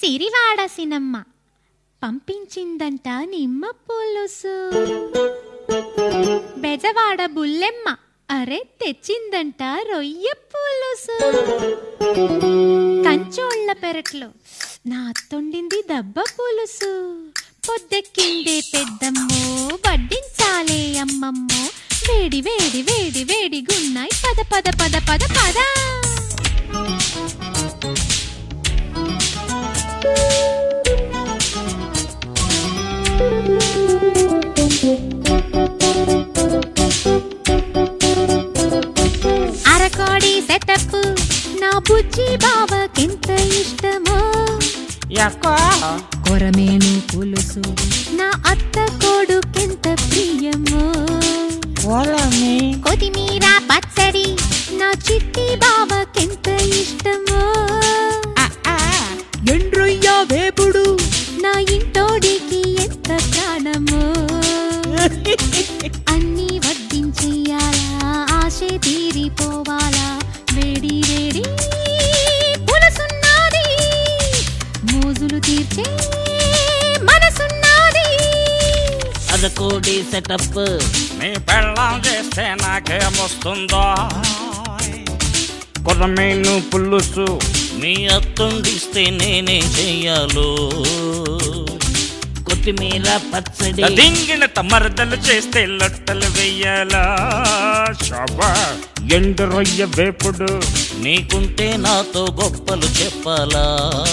సిరివాడ సినమ్మ పంపించిందంట నిమ్మ పులుసు బెజవాడ బుల్లెమ్మ అరే తెచ్చిందంట రొయ్య పులుసు కంచోళ్ళ పెరట్లో నా అత్తొండింది దబ్బ పులుసు పొద్దెక్కిందే పెద్దమ్మో వడ్డించాలే అమ్మమ్మో వేడి వేడి వేడి వేడి గున్నాయి పద పద పద పద పద అరకోడి సెటప్ నా బుజ్జి బావకెంత ఇష్టమో ಯಾಕೋ కొరమేను పులుసు నా అత్త కొడుకెంత ప్రియమో ఓలమి కొత్తిమీర పచ్చడి నా చిట్టి బావకెంత ఇష్టమో ఎండ్రొయ్య వేపుడు నా ఇంటోడికి ఎంత ప్రాణమో అన్ని వడ్డించెయ్యాలా ఆశే తీరిపోవాలా వేడి వేడి పులసున్నది మోజులు తీర్చే మనసున్నది అదకోడి సెటప్ నీ పెళ్ళం చేస్తే నాకేమొస్తుందో కొరమేను పులుసు మీ అత్తుండిస్తే నేనే చెయ్యాలో కొత్తిమీర పచ్చడి దింగిన తమరదలు చేస్తే లొట్టలు వెయ్యాలా శోభా ఎండు రొయ్య వేపుడు నీకుంటే నాతో గొప్పలు చెప్పాలా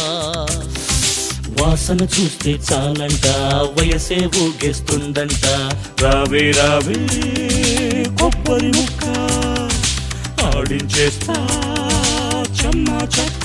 వాసన చూస్తే చాలంట వయసే ఊగేస్తుందంట రావే రావే కొబ్బరి ముక్క ఆడించేస్తా చెమ్మా చక్క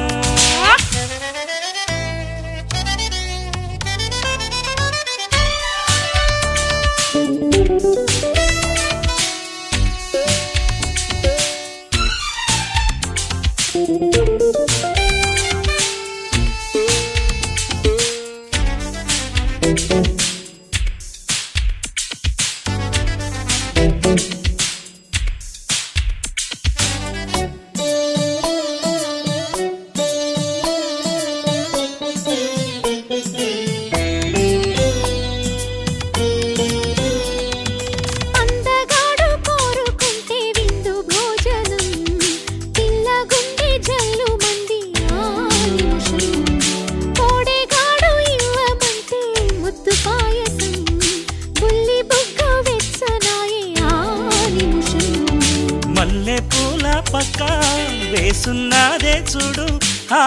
అందగాడు కోరుకుంటే విందు భోజనం పిల్లగుండె జల్లు మంది ఆ నిమిషం కోడెగాడు ఇవ్వమంటే ముద్దు పాయసం బుల్లి బుగ్గ వెచ్చనాయే ఆ నిమిషం మల్లె పూల పక్క వేసున్నదే చూడు ఆ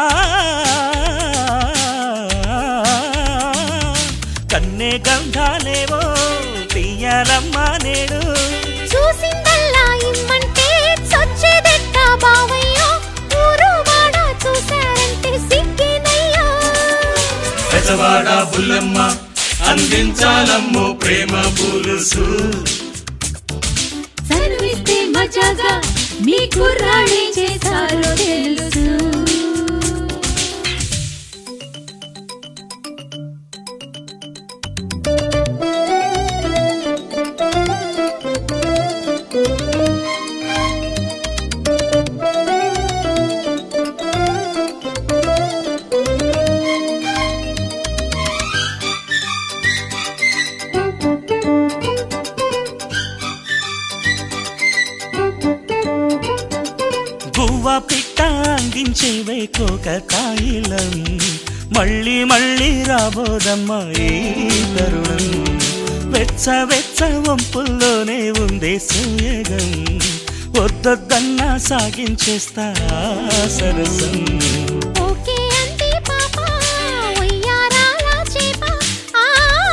కన్నే గంధాలేవో తీయాలమ్మా నేడు చూసిందల్లా ఇమ్మంటే చచ్చేదెట్ట బావయ్యో ఊరు వాడ చూశారంటే సిగ్గినయ్యో పెదవాడ బుల్లమ్మ అందించాలమ్మో ప్రేమ పులుసు చదివిస్తే మజాగా మీ కుర్రాడే చేశారో తెలుసు గువ్వ పిట్ట అందించేవే కోక తాయిలం మళ్ళీ మళ్ళీ రాబోదమ్మా ఈ తరుణం వెచ్చ వెచ్చ వంపుల్లోనే ఉంది సూయగం వద్దొద్దన్నా సాగించేస్తా సరసం ఓకే అంది పాప ఒయ్యారాల చేప ఆ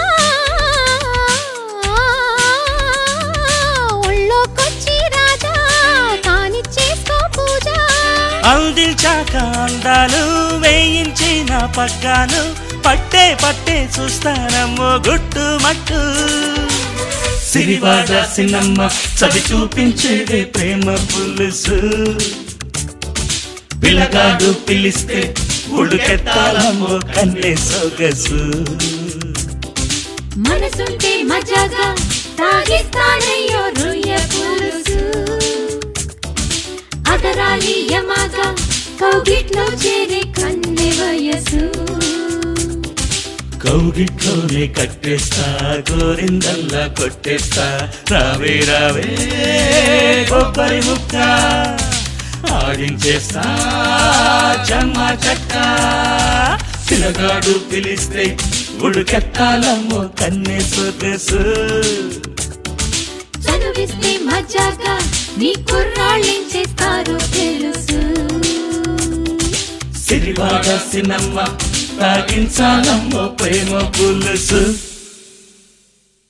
ఒళ్ళోకొచ్చి రాజా కానిచ్చేసుకో పూజ అందించాక అందాలు వేయించిన పగ్గాలు పట్టే పట్టే చూస్తానమ్మో గుట్టు మట్టు సిరివాడ సినమ్మ చవి చూపించేదే ప్రేమ పులుసు పిల్లగాడు పిలిస్తే ఉడుకెత్తాలమ్మో కన్నే సొగసు మనసుంటే మజాగా తాగిస్తానయ్యో రొయ్య పులుసు అదరాలి యమాగా కౌగిట్లో చేరే కన్నె వయసు కౌగిట్లోనే కట్టేస్తా కోరిందల్లా కొట్టేస్తా రావే రావే కొబ్బరి ముక్క ఆడించేస్తా చెమ్మ చెక్క పిల్లగాడు పిలిస్తే ఉడుకెత్తాలమ్మో కన్నే సొగసు చనువిస్తే మజాగా నీ కుర్రాళ్ళేం చేస్తారో తెలుసు సిరివాడ సినమ్మ తాగించాలమ్మో ప్రేమ పులుసు